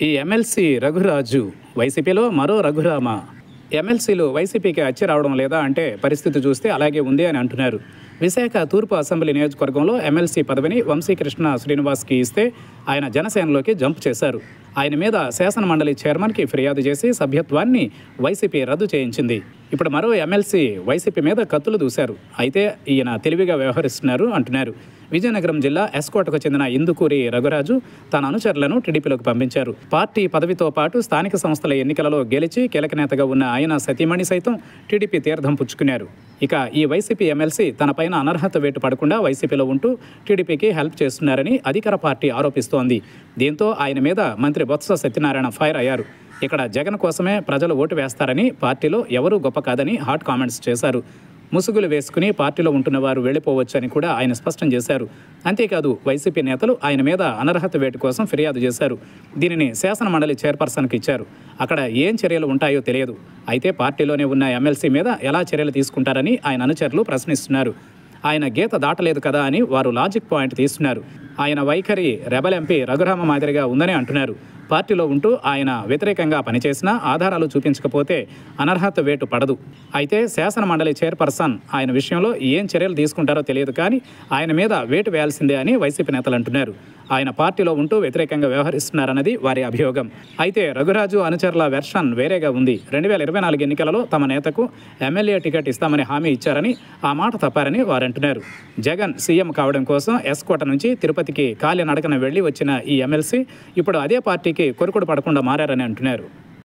ఈ ఎమ్మెల్సీ రఘురాజు వైసీపీలో మరో రఘురామ ఎమ్మెల్సీలు వైసీపీకి అచ్చి రావడం లేదా అంటే పరిస్థితి చూస్తే అలాగే ఉంది అని అంటున్నారు విశాఖ తూర్పు అసెంబ్లీ నియోజకవర్గంలో ఎమ్మెల్సీ పదవిని వంశీకృష్ణ శ్రీనివాస్కి ఇస్తే ఆయన జనసేనలోకి జంప్ చేశారు ఆయన మీద శాసన మండలి చైర్మన్కి ఫిర్యాదు చేసి సభ్యత్వాన్ని వైసీపీ రద్దు చేయించింది ఇప్పుడు మరో ఎమ్మెల్సీ వైసీపీ మీద కత్తులు దూశారు అయితే ఈయన తెలివిగా వ్యవహరిస్తున్నారు అంటున్నారు విజయనగరం జిల్లా ఎస్కోటకు చెందిన ఇందుకూరి రఘురాజు తన అనుచరులను టీడీపీలోకి పంపించారు పార్టీ పదవితో పాటు స్థానిక సంస్థల ఎన్నికలలో గెలిచి కీలక నేతగా ఉన్న ఆయన సతీమణి సైతం టీడీపీ తీర్థం పుచ్చుకున్నారు ఇక ఈ వైసీపీ ఎమ్మెల్సీ తనపైన అనర్హత వేటు పడకుండా వైసీపీలో ఉంటూ టీడీపీకి హెల్ప్ చేస్తున్నారని అధికార పార్టీ ఆరోపిస్తోంది దీంతో ఆయన మీద మంత్రి బొత్స సత్యనారాయణ ఫైర్ అయ్యారు ఇక్కడ జగన్ కోసమే ప్రజలు ఓటు వేస్తారని పార్టీలో ఎవరూ గొప్ప కాదని హాట్ కామెంట్స్ చేశారు ముసుగులు వేసుకుని పార్టీలో ఉంటున్న వారు వెళ్ళిపోవచ్చని కూడా ఆయన స్పష్టం చేశారు అంతేకాదు వైసీపీ నేతలు ఆయన మీద అనర్హత వేటు కోసం ఫిర్యాదు చేశారు దీనిని శాసన మండలి చైర్పర్సన్కి ఇచ్చారు అక్కడ ఏం చర్యలు ఉంటాయో తెలియదు అయితే పార్టీలోనే ఉన్న ఎమ్మెల్సీ మీద ఎలా చర్యలు తీసుకుంటారని ఆయన అనుచరులు ప్రశ్నిస్తున్నారు ఆయన గీత దాటలేదు కదా అని వారు లాజిక్ పాయింట్ తీస్తున్నారు ఆయన వైఖరి రెబల్ ఎంపీ రఘురామ మాదిరిగా ఉందని అంటున్నారు పార్టీలో ఉంటూ ఆయన వ్యతిరేకంగా పనిచేసినా ఆధారాలు చూపించకపోతే అనర్హత వేటు పడదు అయితే శాసన మండలి చైర్పర్సన్ ఆయన విషయంలో ఏం చర్యలు తీసుకుంటారో తెలియదు కానీ ఆయన మీద వేటు వేయాల్సిందే అని వైసీపీ నేతలు అంటున్నారు ఆయన పార్టీలో ఉంటూ వ్యతిరేకంగా వ్యవహరిస్తున్నారన్నది వారి అభియోగం అయితే రఘురాజు అనుచరుల వెర్షన్ వేరేగా ఉంది రెండు వేల ఇరవై నాలుగు ఎన్నికలలో తమ నేతకు ఎమ్మెల్యే టికెట్ ఇస్తామని హామీ ఇచ్చారని ఆ మాట తప్పారని వారు అంటున్నారు జగన్ సీఎం కావడం కోసం ఎస్కోట నుంచి తిరుపతికి కాలి నడకన వెళ్లి వచ్చిన ఈ ఎమ్మెల్సీ ఇప్పుడు అదే పార్టీకి కొరుకుడు పడకుండా మారారని అంటున్నారు